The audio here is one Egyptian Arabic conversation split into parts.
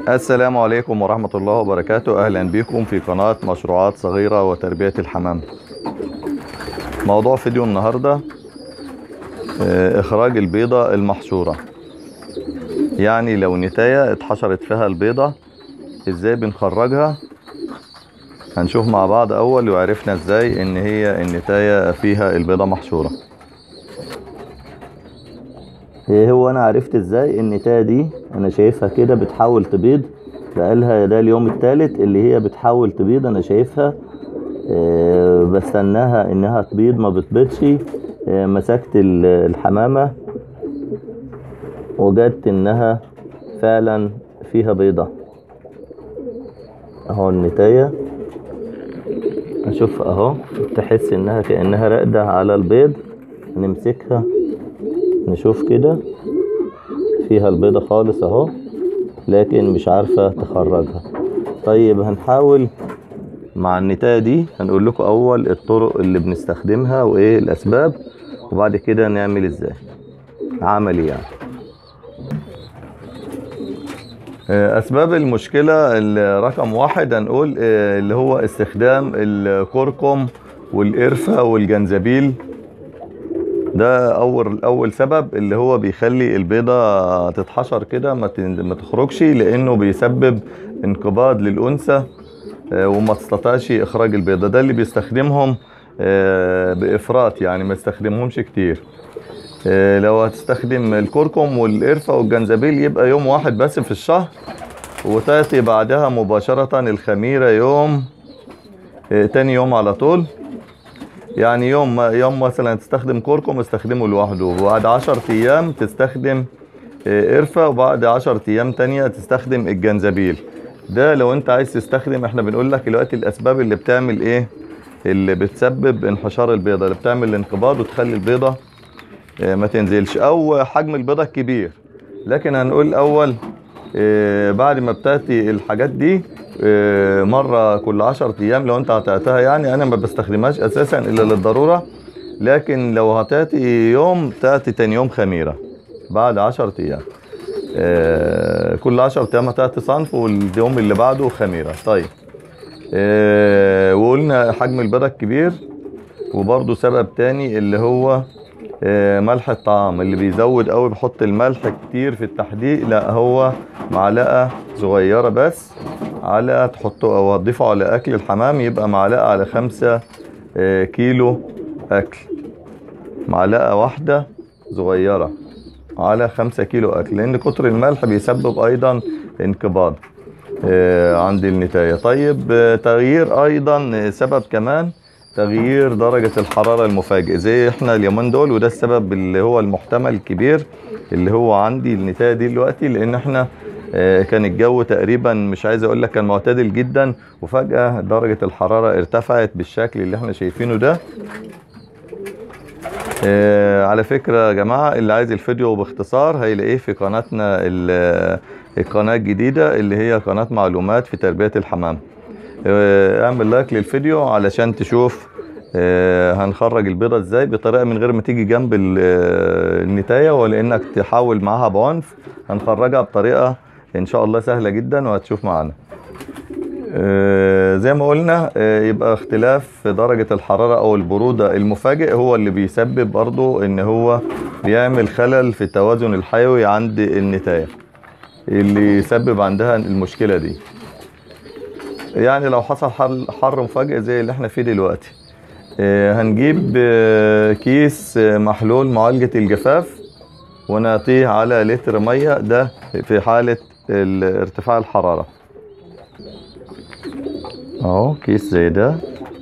السلام عليكم ورحمة الله وبركاته أهلا بكم في قناة مشروعات صغيرة وتربية الحمام موضوع فيديو النهاردة آه، إخراج البيضة المحشورة يعني لو نتاية اتحشرت فيها البيضة ازاي بنخرجها هنشوف مع بعض أول وعرفنا ازاي ان هي النتاية فيها البيضة محشورة ايه هو انا عرفت ازاي النتاية دي انا شايفها كده بتحاول تبيض بقالها ده اليوم الثالث اللي هي بتحاول تبيض انا شايفها آه، بستناها انها تبيض ما بتبيضش آه، مسكت ال- الحمامة وجدت انها فعلا فيها بيضة اهو النتاية اشوف اهو تحس انها كأنها راقدة على البيض نمسكها نشوف كده فيها البيضة خالص اهو لكن مش عارفة تخرجها طيب هنحاول مع النتاية دي هنقول لكم اول الطرق اللي بنستخدمها وايه الاسباب وبعد كده نعمل ازاي عملي يعني آه، اسباب المشكلة ال- رقم واحد هنقول آه، اللي هو استخدام الكركم والقرفة والجنزبيل ده اول اول سبب اللي هو بيخلي البيضة تتحشر كده ما تن- ما تخرجش لانه بيسبب انقباض للانثى آه، وما تستطيعش اخراج البيضة ده اللي بيستخدمهم آه، بافراط يعني ما يستخدمهمش كتير آه، لو هتستخدم الكركم والقرفة والجنزبيل يبقى يوم واحد بس في الشهر وتأتي بعدها مباشرة الخميرة يوم آه، تاني يوم على طول يعني يوم يوم مثلا تستخدم كركم استخدمه لوحده وبعد 10 ايام تستخدم آه، قرفة وبعد 10 ايام تانية تستخدم الجنزبيل ده لو انت عايز تستخدم احنا بنقول لك دلوقتي الاسباب اللي بتعمل ايه اللي بتسبب انحشار البيضة اللي بتعمل الانقباض وتخلي البيضة آه، ما تنزلش او حجم البيضة الكبير لكن هنقول اول آه، بعد ما بتاتي الحاجات دي آه، مرة كل عشر ايام لو انت هتاتها يعني انا ما بستخدمهاش اساسا الا للضرورة لكن لو هتاتي يوم تاتي تاني يوم خميرة بعد عشر ايام آه، كل عشر ايام هتاتي صنف واليوم اللي بعده خميرة طيب آه، وقلنا حجم البيضة الكبير وبرضه سبب تاني اللي هو آه، ملح الطعام اللي بيزود قوي بيحط الملح كتير في التحديق لا هو معلقة صغيرة بس على تحطه او هتضيفه على اكل الحمام يبقى معلقة على خمسة آه، كيلو اكل معلقة واحدة صغيرة على خمسة كيلو اكل لان كتر الملح بيسبب ايضا انقباض آه، عند النتاية طيب آه، تغيير ايضا آه، سبب كمان تغيير درجة الحرارة المفاجئ زي احنا اليومين دول وده السبب اللي هو المحتمل الكبير اللي هو عندي النتاية دي دلوقتي لان احنا آه، كان الجو تقريبا مش عايز اقول لك كان معتدل جدا وفجأة درجة الحرارة ارتفعت بالشكل اللي احنا شايفينه ده آه، على فكرة يا جماعة اللي عايز الفيديو باختصار هيلاقيه في قناتنا ال- القناة الجديدة اللي هي قناة معلومات في تربية الحمام آه، اعمل لايك للفيديو علشان تشوف آه، هنخرج البيضة ازاي بطريقة من غير ما تيجي جنب ال- آه، النتاية ولا انك تحاول معاها بعنف هنخرجها بطريقة ان شاء الله سهلة جدا وهتشوف معانا آه، زي ما قلنا آه، يبقى اختلاف في درجة الحرارة او البرودة المفاجئ هو اللي بيسبب برضو ان هو بيعمل خلل في التوازن الحيوي عند النتاية اللي يسبب عندها المشكلة دي يعني لو حصل حر, حر مفاجئ زي اللي احنا فيه دلوقتي آه، هنجيب آه، كيس آه، محلول معالجة الجفاف ونعطيه على لتر مية ده في حالة ال- ارتفاع الحرارة اهو كيس زي ده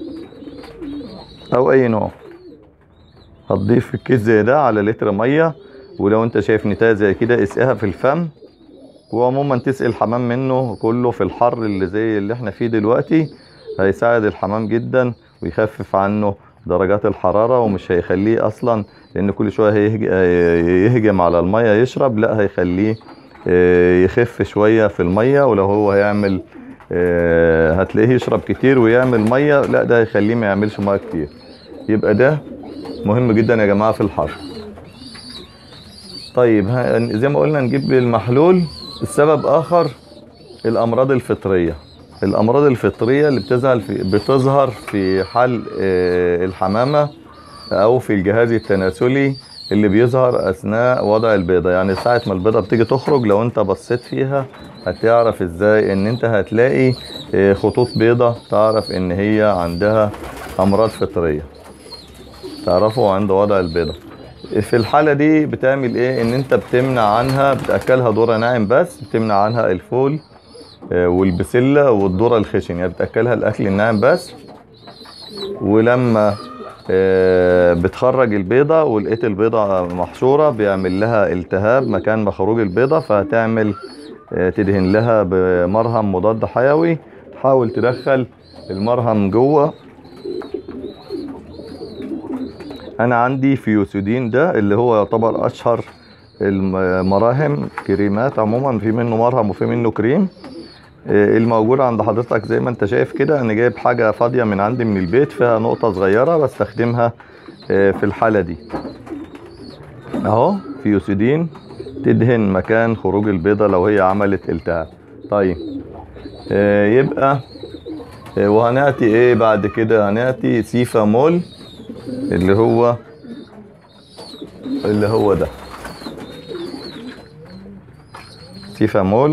او اي نوع هتضيف الكيس زي ده على لتر مية ولو انت شايف نتاية زي كده اسقيها في الفم وعموما تسقي الحمام منه كله في الحر اللي زي اللي احنا فيه دلوقتي هيساعد الحمام جدا ويخفف عنه درجات الحرارة ومش هيخليه اصلا لان كل شوية هيهج- هيهجم على المية يشرب لا هيخليه آه، يخف شوية في المية ولو هو هيعمل آه، هتلاقيه يشرب كتير ويعمل مية لا ده هيخليه ما يعملش مية كتير يبقى ده مهم جدا يا جماعة في الحر طيب ه- زي ما قلنا نجيب المحلول السبب اخر الامراض الفطريه الامراض الفطريه اللي بتظهر في بتظهر في حال آه، الحمامه او في الجهاز التناسلي اللي بيظهر اثناء وضع البيضه يعني ساعه ما البيضه بتيجي تخرج لو انت بصيت فيها هتعرف ازاي ان انت هتلاقي آه، خطوط بيضه تعرف ان هي عندها امراض فطريه تعرفوا عند وضع البيضه في الحاله دي بتعمل ايه ان انت بتمنع عنها بتاكلها ذره ناعم بس بتمنع عنها الفول آه، والبسله والذره الخشن يعني بتاكلها الاكل الناعم بس ولما آه، بتخرج البيضه ولقيت البيضه محشوره بيعمل لها التهاب مكان مخروج البيضه فهتعمل آه، تدهن لها بمرهم مضاد حيوي تحاول تدخل المرهم جوه انا عندي فيوسيدين ده اللي هو يعتبر اشهر المراهم كريمات عموما في منه مرهم وفي منه كريم آه، الموجود عند حضرتك زي ما انت شايف كده انا جايب حاجة فاضية من عندي من البيت فيها نقطة صغيرة بستخدمها آه، في الحالة دي اهو فيوسيدين تدهن مكان خروج البيضة لو هي عملت التهاب طيب آه، يبقى آه، وهنأتي ايه بعد كده هنأتي سيفامول اللي هو اللي هو ده سيفامول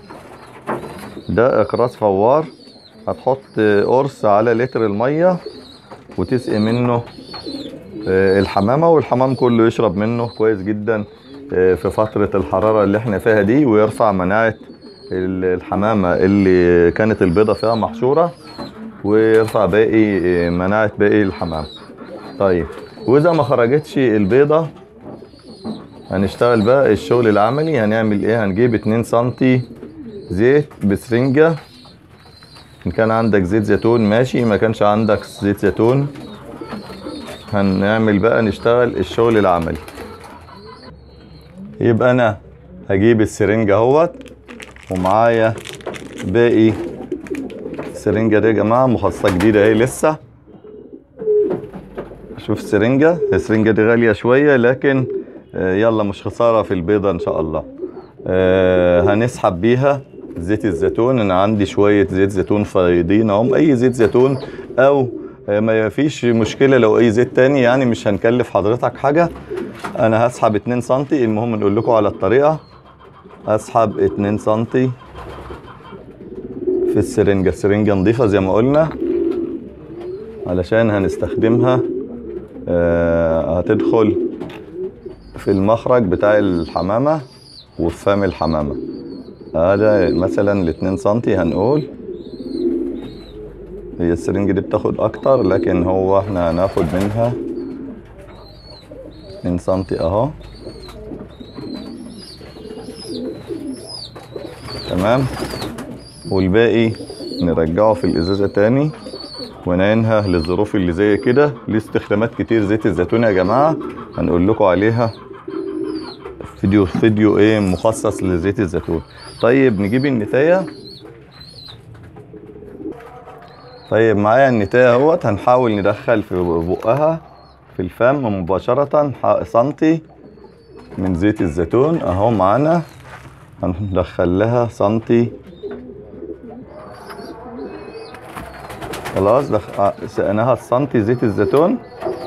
ده اقراص فوار هتحط قرص على لتر المية وتسقي منه آه، الحمامة والحمام كله يشرب منه كويس جدا آه، في فترة الحرارة اللي احنا فيها دي ويرفع مناعة ال- الحمامة اللي كانت البيضة فيها محشورة ويرفع باقي آه، مناعة باقي الحمام طيب واذا ما خرجتش البيضة هنشتغل بقى الشغل العملي هنعمل ايه هنجيب 2 سنتي زيت بسرنجة ان كان عندك زيت زيتون ماشي ما كانش عندك زيت زيتون هنعمل بقى نشتغل الشغل العملي يبقى انا هجيب السرنجة اهوت ومعايا باقي السرنجة دي يا جماعة مخصصة جديدة اهي لسه شوف السرنجة السرنجة دي غالية شوية لكن آه، يلا مش خسارة في البيضة ان شاء الله آه، هنسحب بيها زيت الزيتون انا عندي شوية زيت زيتون فايضين اهم اي زيت زيتون او آه، ما فيش مشكلة لو اي زيت تاني يعني مش هنكلف حضرتك حاجة انا هسحب 2 سنتي المهم نقول لكم على الطريقة اسحب 2 سنتي في السرنجة السرنجة نظيفة زي ما قلنا علشان هنستخدمها آه، هتدخل في المخرج بتاع الحمامة وفي فم الحمامة هذا مثلا الاتنين سنتي هنقول هي السرنجة دي بتاخد اكتر لكن هو احنا هناخد منها اتنين سنتي اهو تمام والباقي نرجعه في الازازة تاني ونعينها للظروف اللي زي كده ليه استخدامات كتير زيت الزيتون يا جماعة هنقول لكم عليها فيديو فيديو ايه مخصص لزيت الزيتون طيب نجيب النتاية طيب معايا النتاية اهوت هنحاول ندخل في بقها في الفم مباشرة ح- سنتي من زيت الزيتون اهو معانا هندخل لها سنتي خلاص دخ... ع- سقناها سنتي زيت الزيتون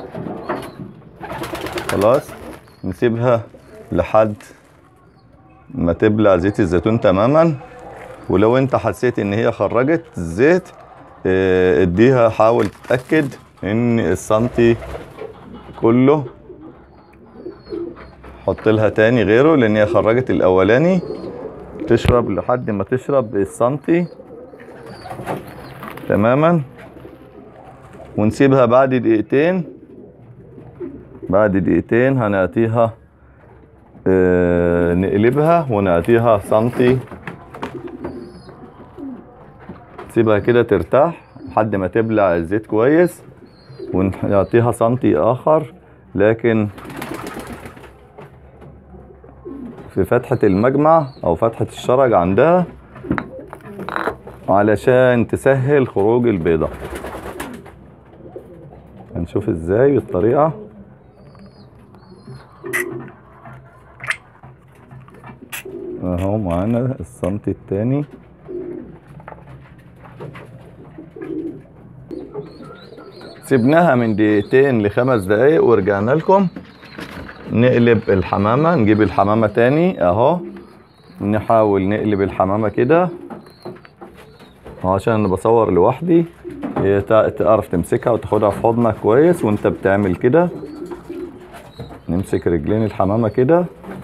خلاص نسيبها لحد ما تبلع زيت الزيتون تماما ولو انت حسيت ان هي خرجت الزيت اه، اديها حاول تتأكد ان السنتي كله حط لها تاني غيره لان هي خرجت الاولاني تشرب لحد ما تشرب السنتي تماما ونسيبها بعد دقيقتين بعد دقيقتين هنعطيها آه، نقلبها ونعطيها سنتي سيبها كده ترتاح لحد ما تبلع الزيت كويس ونعطيها سنتي اخر لكن في فتحة المجمع او فتحة الشرج عندها علشان تسهل خروج البيضة هنشوف ازاي بالطريقة اهو معانا السنتي التاني سيبناها من دقيقتين لخمس دقايق ورجعنا لكم نقلب الحمامة نجيب الحمامة تاني اهو نحاول نقلب الحمامة كده اهو عشان انا بصور لوحدي هي تع- تعرف تمسكها وتاخدها في حضنك كويس وانت بتعمل كده نمسك رجلين الحمامة كده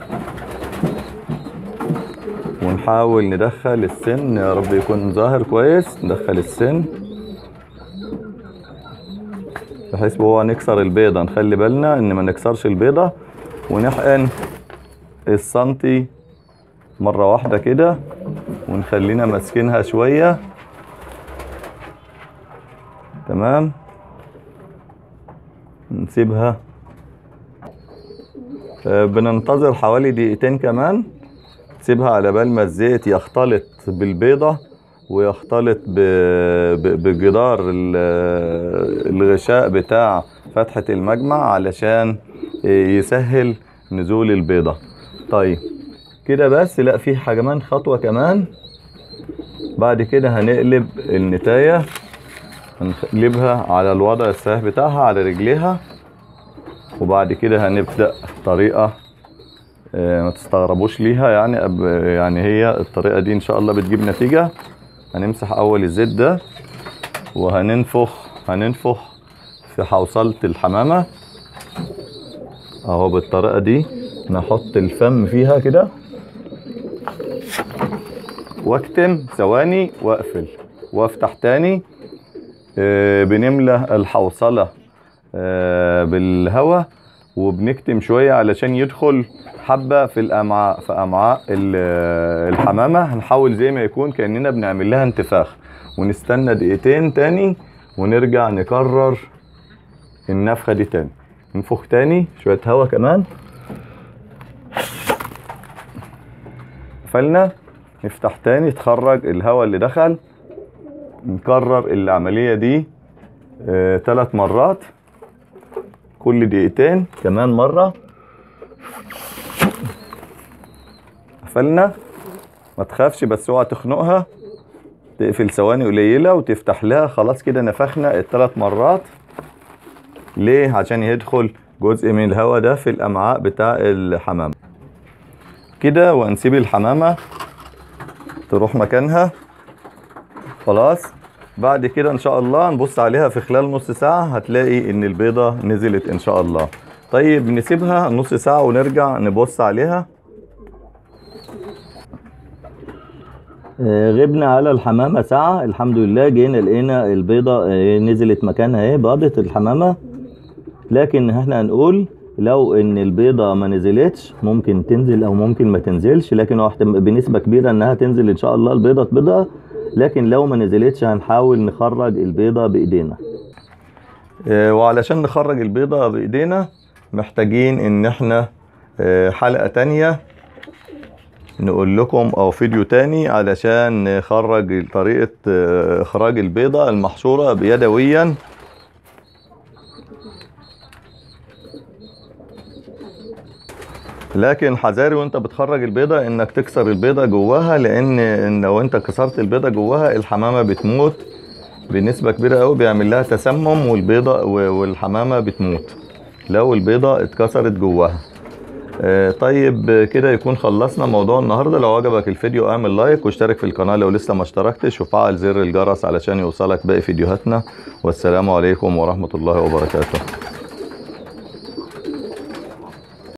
ونحاول ندخل السن يا رب يكون ظاهر كويس ندخل السن بحيث هو نكسر البيضة نخلي بالنا ان ما نكسرش البيضة ونحقن السنتي مرة واحدة كده ونخلينا ماسكينها شوية تمام نسيبها آه، بننتظر حوالي دقيقتين كمان سيبها على بال ما الزيت يختلط بالبيضة ويختلط ب- ب- بجدار ال- الغشاء بتاع فتحة المجمع علشان يسهل نزول البيضة طيب كده بس لا في حاجة كمان خطوة كمان بعد كده هنقلب النتاية هنقلبها على الوضع الصحيح بتاعها على رجليها وبعد كده هنبدأ طريقة آه، ما تستغربوش ليها يعني أب- يعني هي الطريقة دي ان شاء الله بتجيب نتيجة هنمسح اول الزيت ده وهننفخ هننفخ في حوصلة الحمامة اهو بالطريقة دي نحط الفم فيها كده واكتم ثواني واقفل وافتح تاني آه، بنملى الحوصلة آه، بالهواء وبنكتم شوية علشان يدخل حبة في الأمعاء في أمعاء ال- الحمامة هنحاول زي ما يكون كأننا بنعمل لها انتفاخ ونستنى دقيقتين تاني ونرجع نكرر النفخة دي تاني ننفخ تاني شوية هوا كمان قفلنا نفتح تاني تخرج الهواء اللي دخل نكرر العملية دي آه، ثلاث مرات كل دقيقتين كمان مرة قفلنا ما تخافش بس اوعى تخنقها تقفل ثواني قليلة وتفتح لها خلاص كده نفخنا الثلاث مرات ليه عشان يدخل جزء من الهواء ده في الامعاء بتاع الحمام كده ونسيب الحمامة تروح مكانها خلاص بعد كده ان شاء الله نبص عليها في خلال نص ساعة هتلاقي ان البيضة نزلت ان شاء الله طيب نسيبها نص ساعة ونرجع نبص عليها غبنا على الحمامة ساعة الحمد لله جينا لقينا البيضة آه، نزلت مكانها اهي باضت الحمامة لكن احنا هنقول لو ان البيضة ما نزلتش ممكن تنزل او ممكن ما تنزلش لكن هو احتم- بنسبة كبيرة انها تنزل ان شاء الله البيضة تبيضها لكن لو ما نزلتش هنحاول نخرج البيضة بايدينا وعلشان نخرج البيضة بايدينا محتاجين ان احنا آه، حلقة تانية نقول لكم او فيديو تاني علشان نخرج طريقة آه، اخراج البيضة المحشورة بيدويا لكن حذاري وانت بتخرج البيضة انك تكسر البيضة جواها لان إن لو انت كسرت البيضة جواها الحمامة بتموت بنسبة كبيرة قوي بيعمل لها تسمم والبيضة و- والحمامة بتموت لو البيضة اتكسرت جواها آه، طيب آه، كده يكون خلصنا موضوع النهارده لو عجبك الفيديو اعمل لايك واشترك في القناه لو لسه ما اشتركتش وفعل زر الجرس علشان يوصلك باقي فيديوهاتنا والسلام عليكم ورحمه الله وبركاته